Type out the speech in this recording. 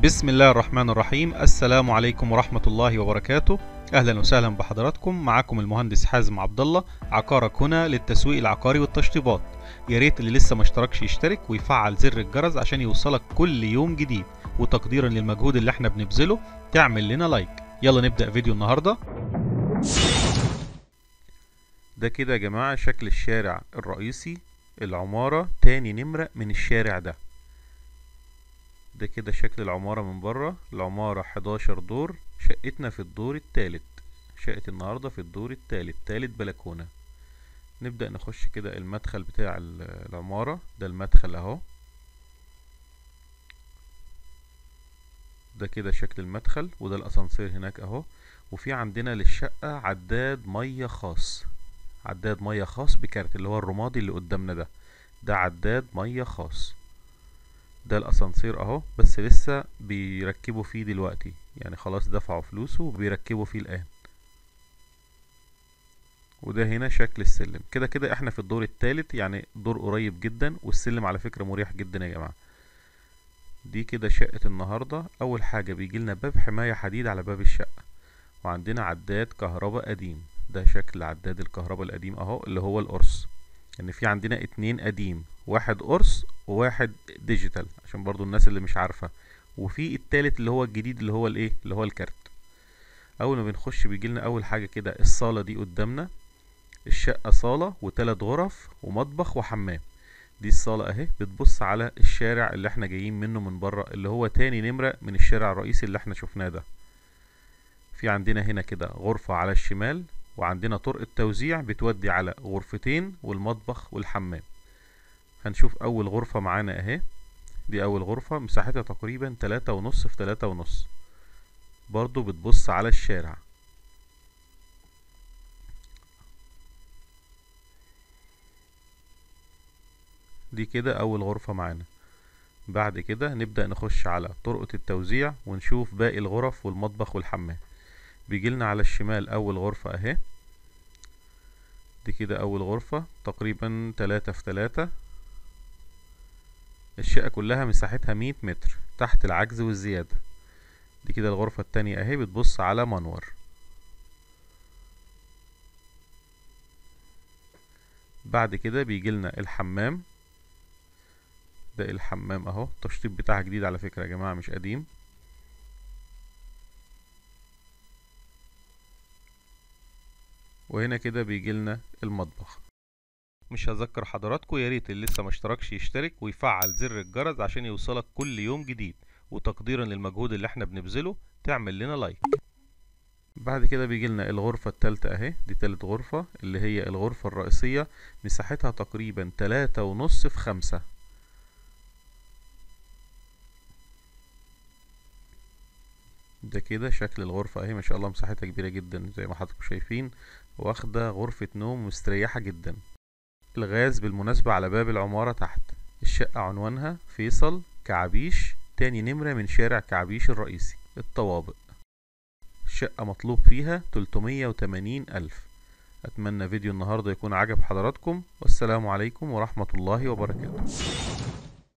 بسم الله الرحمن الرحيم السلام عليكم ورحمة الله وبركاته أهلا وسهلا بحضراتكم معاكم المهندس حازم عبد الله عقارك هنا للتسويق العقاري والتشطيبات يا ريت اللي لسه ما اشتركش يشترك ويفعل زر الجرس عشان يوصلك كل يوم جديد وتقديرا للمجهود اللي احنا بنبذله تعمل لنا لايك يلا نبدأ فيديو النهاردة ده كده يا جماعة شكل الشارع الرئيسي العمارة تاني نمرة من الشارع ده ده كده شكل العمارة من بره العمارة 11 دور شقتنا في الدور التالت شقة النهاردة في الدور التالت تالت بلكونة نبدأ نخش كده المدخل بتاع العمارة ده المدخل اهو ده كده شكل المدخل وده الاسانسير هناك اهو وفي عندنا للشقة عداد مية خاص عداد مية خاص بكارت اللي هو الرمادي اللي قدامنا ده ده عداد مية خاص ده الاسانسير اهو بس لسه بيركبوا فيه دلوقتي يعني خلاص دفعوا فلوسه وبيركبوا فيه الان وده هنا شكل السلم كده كده احنا في الدور الثالث يعني دور قريب جدا والسلم على فكرة مريح جدا يا جماعة دي كده شقة النهاردة اول حاجة بيجي لنا باب حماية حديد على باب الشقة وعندنا عداد كهرباء قديم ده شكل عداد الكهرباء القديم اهو اللي هو القرص ان يعني في عندنا اتنين قديم واحد قرص وواحد ديجيتال عشان برضو الناس اللي مش عارفة وفي التالت اللي هو الجديد اللي هو الايه اللي هو الكارت اول ما بنخش بيجي لنا اول حاجة كده الصالة دي قدامنا الشقة صالة وتلات غرف ومطبخ وحمام دي الصالة اهي بتبص على الشارع اللي احنا جايين منه من بره اللي هو تاني نمرة من الشارع الرئيسي اللي احنا شفناه ده في عندنا هنا كده غرفة على الشمال وعندنا طرق توزيع بتودي على غرفتين والمطبخ والحمام هنشوف اول غرفة معانا اهي دي اول غرفة مساحتها تقريبا تلاتة ونص في تلاتة ونص برضو بتبص على الشارع دي كده اول غرفة معانا بعد كده نبدأ نخش على طرقة التوزيع ونشوف باقي الغرف والمطبخ والحمام بيجيلنا على الشمال اول غرفة اهي دي كده اول غرفة تقريبا تلاتة في تلاتة الشقة كلها مساحتها مية متر تحت العجز والزيادة دي كده الغرفة التانية اهي بتبص على منور بعد كده بيجيلنا الحمام ده الحمام اهو التشطيب بتاعها جديد على فكرة يا جماعة مش قديم وهنا كده بيجيلنا المطبخ مش هذكر حضراتكم يا ريت اللي لسه ما اشتركش يشترك ويفعل زر الجرس عشان يوصلك كل يوم جديد وتقديرا للمجهود اللي احنا بنبذله تعمل لنا لايك بعد كده بيجي لنا الغرفة التالتة اهي دي تالت غرفة اللي هي الغرفة الرئيسية مساحتها تقريبا تلاتة ونص في خمسة ده كده شكل الغرفة اهي ما شاء الله مساحتها كبيرة جدا زي ما حضراتكم شايفين واخدة غرفة نوم مستريحة جدا الغاز بالمناسبة على باب العمارة تحت الشقة عنوانها فيصل كعبيش تاني نمرة من شارع كعبيش الرئيسي الطوابق الشقة مطلوب فيها 380 ألف أتمنى فيديو النهاردة يكون عجب حضراتكم والسلام عليكم ورحمة الله وبركاته